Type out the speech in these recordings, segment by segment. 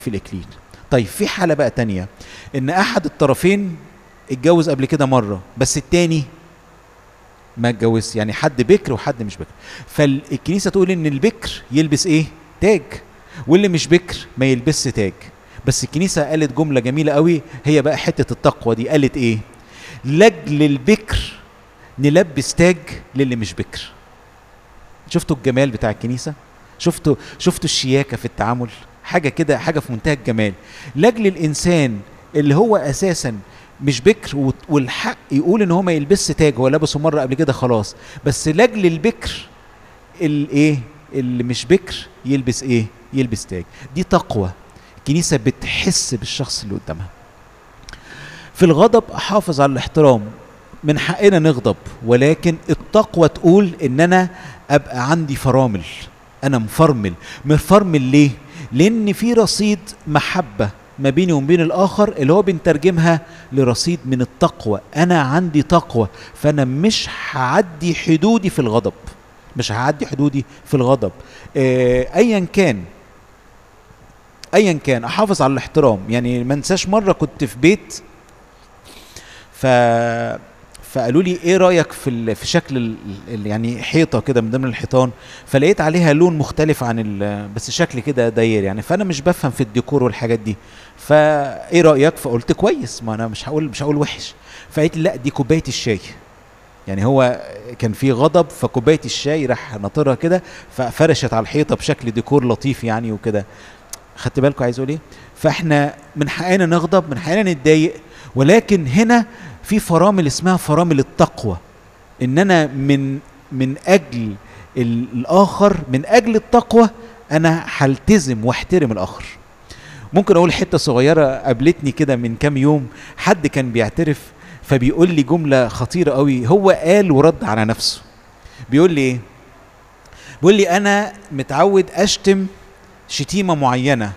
في الاكليل طيب في حاله بقى تانية ان احد الطرفين اتجوز قبل كده مره بس التاني ما اتجوزش يعني حد بكر وحد مش بكر فالكنيسه تقول ان البكر يلبس ايه تاج واللي مش بكر ما يلبسش تاج بس الكنيسه قالت جمله جميله قوي هي بقى حته التقوى دي قالت ايه لاجل البكر نلبس تاج للي مش بكر شفتوا الجمال بتاع الكنيسه شفتوا شفتوا الشياكه في التعامل حاجه كده حاجه في منتهى الجمال لاجل الانسان اللي هو اساسا مش بكر وت- والحق يقول ان هو ما يلبسش تاج هو لبسه مره قبل كده خلاص بس لاجل البكر الايه اللي مش بكر يلبس ايه يلبس تاج دي تقوى الكنيسه بتحس بالشخص اللي قدامها في الغضب احافظ على الاحترام من حقنا نغضب ولكن التقوى تقول ان انا ابقى عندي فرامل انا مفرمل مفرمل ليه لان في رصيد محبه ما بيني وما بين الاخر اللي هو بنترجمها لرصيد من التقوى انا عندي تقوى فانا مش هعدي حدودي في الغضب مش هعدي حدودي في الغضب آه، ايا كان ايا كان احافظ على الاحترام يعني ما انساش مره كنت في بيت ف فقالوا لي ايه رايك في ال... في شكل ال... ال- يعني حيطه كده من ضمن الحيطان فلقيت عليها لون مختلف عن ال... بس شكل كده داير يعني فانا مش بفهم في الديكور والحاجات دي فايه رايك فقلت كويس ما انا مش هقول مش هقول وحش فقالت لي لا دي كوبايه الشاي يعني هو كان في غضب فكوبايه الشاي راح ناطرها كده ففرشت على الحيطه بشكل ديكور لطيف يعني وكده خدت بالكم عايز اقول ايه فاحنا من حقنا نغضب من حقنا نتضايق ولكن هنا في فرامل اسمها فرامل التقوى ان انا من من اجل ال- الاخر من اجل التقوى انا هلتزم واحترم الاخر ممكن اقول حته صغيره قابلتني كده من كام يوم حد كان بيعترف فبيقول لي جمله خطيره قوي هو قال ورد على نفسه بيقول لي ايه بيقول لي انا متعود اشتم شتيمه معينه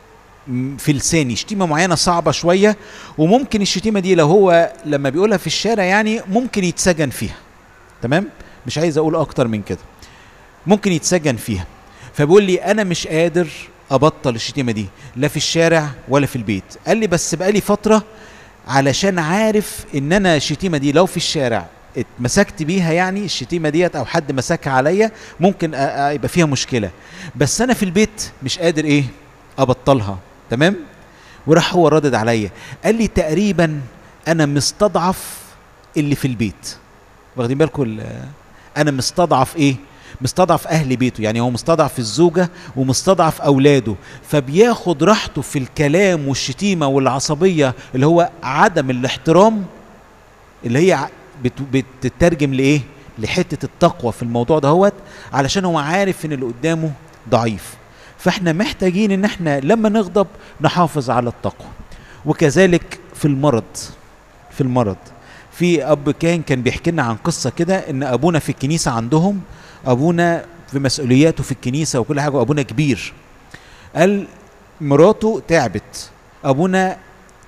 م- في لساني شتيمه معينه صعبه شويه وممكن الشتيمه دي لو هو لما بيقولها في الشارع يعني ممكن يتسجن فيها تمام مش عايز اقول اكتر من كده ممكن يتسجن فيها فبيقول لي انا مش قادر ابطل الشتيمه دي لا في الشارع ولا في البيت قال لي بس بقالي فتره علشان عارف ان انا الشتيمه دي لو في الشارع اتمسكت بيها يعني الشتيمه ديت او حد مسكها عليا ممكن أ- أ- يبقى فيها مشكله بس انا في البيت مش قادر ايه ابطلها تمام وراح هو ردد عليا قال لي تقريبا انا مستضعف اللي في البيت واخدين بالكم ال- انا مستضعف ايه مستضعف اهل بيته يعني هو مستضعف الزوجه ومستضعف اولاده فبياخد راحته في الكلام والشتيمه والعصبيه اللي هو عدم الاحترام اللي هي ع- بت- بتترجم لايه لحته التقوى في الموضوع دهوت علشان هو عارف ان اللي قدامه ضعيف فاحنا محتاجين ان احنا لما نغضب نحافظ على التقوى وكذلك في المرض في المرض في اب كان كان بيحكي لنا عن قصه كده ان ابونا في الكنيسه عندهم ابونا في مسؤولياته في الكنيسه وكل حاجه وابونا كبير قال مراته تعبت ابونا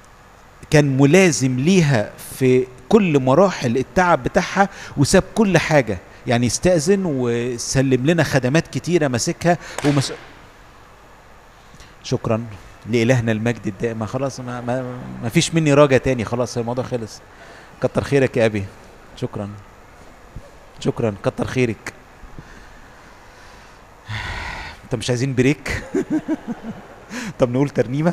كان ملازم ليها في كل مراحل التعب بتاعها وساب كل حاجه يعني استأذن وسلم لنا خدمات كتيره ماسكها ومس... شكرا لإلهنا المجد الدائم ما خلاص ما, ما, ما فيش مني رجا تاني خلاص الموضوع خلص كتر خيرك يا أبي شكرا شكرا كتر خيرك انت مش عايزين بريك طب نقول ترنيمة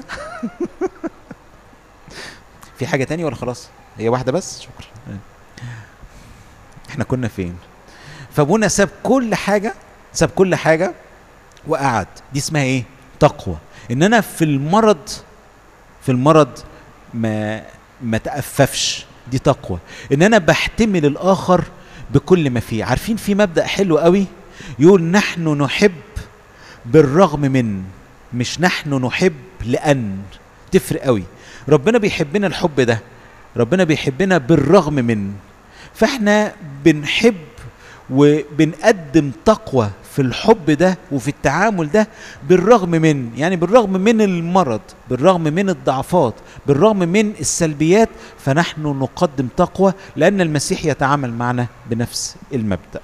في حاجة تانية ولا خلاص هي واحدة بس شكرا احنا كنا فين فابونا ساب كل حاجة ساب كل حاجة وقعد دي اسمها ايه تقوى ان انا في المرض في المرض ما ما تأففش دي تقوى ان انا بحتمل الاخر بكل ما فيه عارفين في مبدأ حلو قوي يقول نحن نحب بالرغم من مش نحن نحب لأن تفرق قوي ربنا بيحبنا الحب ده ربنا بيحبنا بالرغم من فاحنا بنحب وبنقدم تقوى في الحب ده وفي التعامل ده بالرغم من يعني بالرغم من المرض بالرغم من الضعفات بالرغم من السلبيات فنحن نقدم تقوى لأن المسيح يتعامل معنا بنفس المبدأ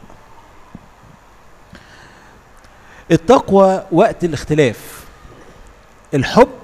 التقوى وقت الاختلاف الحب